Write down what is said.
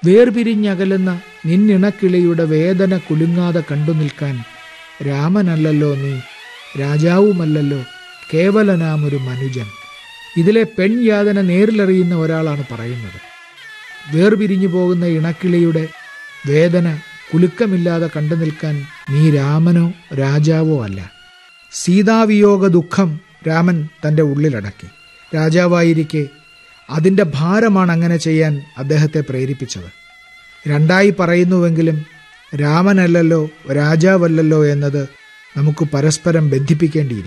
വേർപിരിഞ്ഞകലുന്ന നിന്നിണക്കിളിയുടെ വേദന കുലുങ്ങാതെ കണ്ടു നിൽക്കാൻ രാമനല്ലല്ലോ നീ രാജാവുമല്ലല്ലോ കേവലനാമൊരു മനുജൻ ഇതിലെ പെൺയാതന നേരിലറിയുന്ന ഒരാളാണ് പറയുന്നത് വേർപിരിഞ്ഞു പോകുന്ന ഇണക്കിളിയുടെ വേദന കുലുക്കമില്ലാതെ കണ്ടു നിൽക്കാൻ നീ രാമനോ രാജാവോ അല്ല സീതാവിയോഗ ദുഃഖം രാമൻ തൻ്റെ ഉള്ളിലടക്കി രാജാവായിരിക്കെ അതിൻ്റെ ഭാരമാണ് അങ്ങനെ ചെയ്യാൻ അദ്ദേഹത്തെ പ്രേരിപ്പിച്ചത് രണ്ടായി പറയുന്നുവെങ്കിലും രാമനല്ലല്ലോ രാജാവല്ലല്ലോ എന്നത് നമുക്ക് പരസ്പരം ബന്ധിപ്പിക്കേണ്ടിയിരിക്കുന്നു